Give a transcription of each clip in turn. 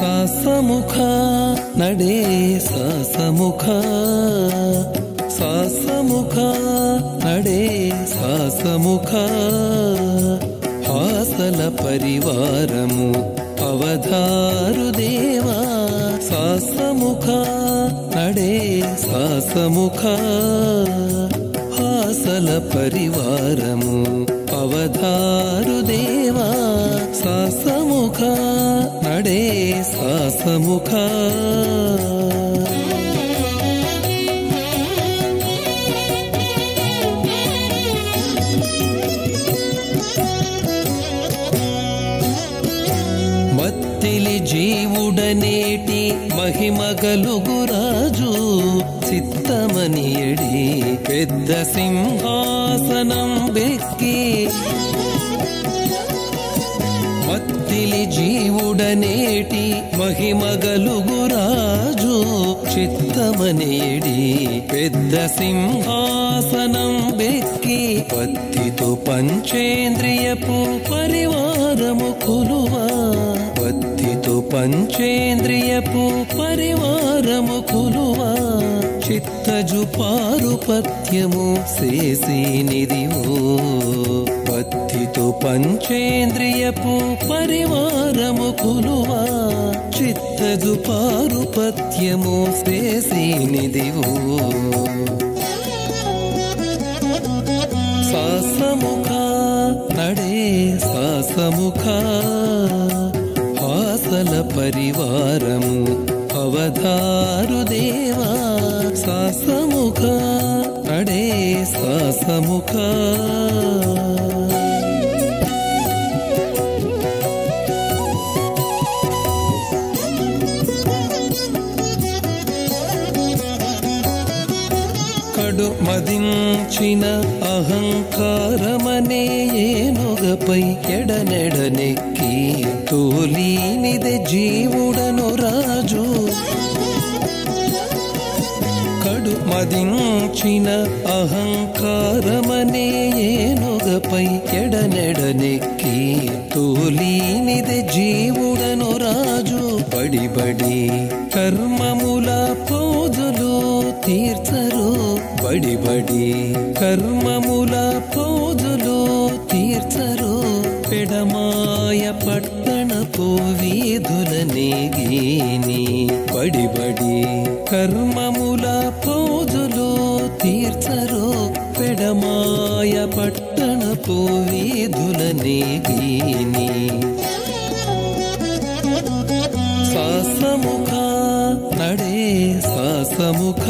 ಸಾಸಮುಖ ನಡೆ ಸಾಸಮುಖ ಸಾಸಮುಖ ನಡೆ ಸಾಸಮುಖ హాసల పరివారము అవధారు దేవా సాసముఖ నడే సాసముఖ హాసల పరివారము అవధారు దేవా సాసముఖ నడే సాసముఖ మత్తిలి జీవుడనేటి మహిమ గలుగురాజు చిత్తమని ఎడి పెద్ద సింహాసనం బెక్కి మత్తిలి జీవుడనేటి మహిమ గలుగురాజు చిత్తమనేడి పెద్ద సింహాసనం బెక్కి పత్తితో పంచేంద్రియపు పరివారము కులువా పత్తితో పంచేంద్రియపు పరివారము కులువా చిత్తజు పారుపత్యము చేసి నిదివో పత్తితో పంచేంద్రియపు పరివారము కులువా చిత్తజు పారుపత్యము చేసి నిదివో సాసముఖ నడే సాసముఖ హాసల పరివారము అవధారు దేవా సాసముఖ నడే సాసముఖ కడు మదించిన అహంకారమనే ఏనుగపై ఎడనెడనెక్కి తోలీనిదే జీవుడను రాజు కడు మదించిన అహంకారమనే ఏనుగపై ఎడనెడనెక్కి తోలీనిదే జీవుడను రాజు బడిబడి కర్మముల పోజులు తీర్చరు బడిబడి కర్మముల పోజులు తీర్చరు పెడమాయ పట్టణపు వీధుల నేగీని బడిబడి కర్మముల పోజులు తీర్చరు పెడమాయ పట్టణపు వీధుల నేగీని సాసముఖ నడే సాసముఖ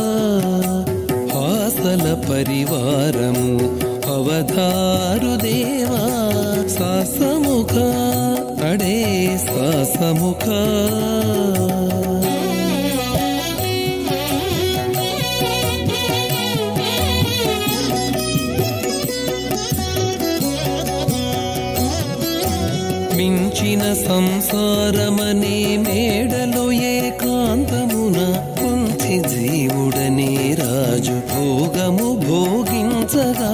హాసల పరివారము అవధారు దేవా సాసముఖ నడే సాసముఖ మించిన సంసారమనే మేడలో ఏకాంతమున కుంచి జీవుడనే రాజు భోగము భోగించగా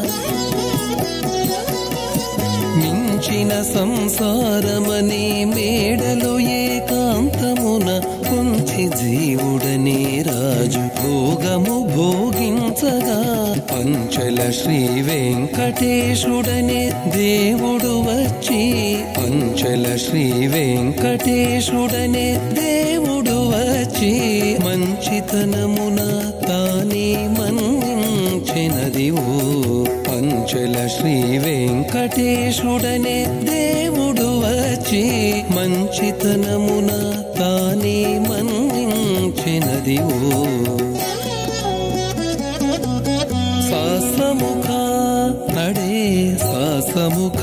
మించిన సంసారమనే మేడలో ఏకాంతమున కుంచి జీవుడనే రాజు భోగము భోగించగా పంచల శ్రీ వెంకటేశుడనే దేవుడు వచ్చి పంచల శ్రీ వెంకటేశుడనే దేవుడు వచ్చి మంచితనమున తానే మన్నించినదివో పంచల శ్రీ వెంకటేశుడనే దేవుడు వచ్చి మంచితనమున తానే మన్నించినదివో సాసముఖ నడే సాసముఖ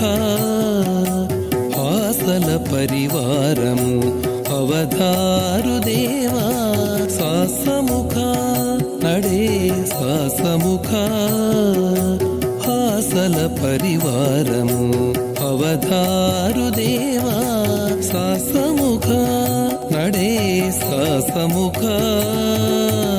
హాసల పరివారము అవధారు దేవా సాసముఖ నడే సాసముఖ హాసల పరివారము అవధారు దేవా సాసముఖ నడే సాసముఖ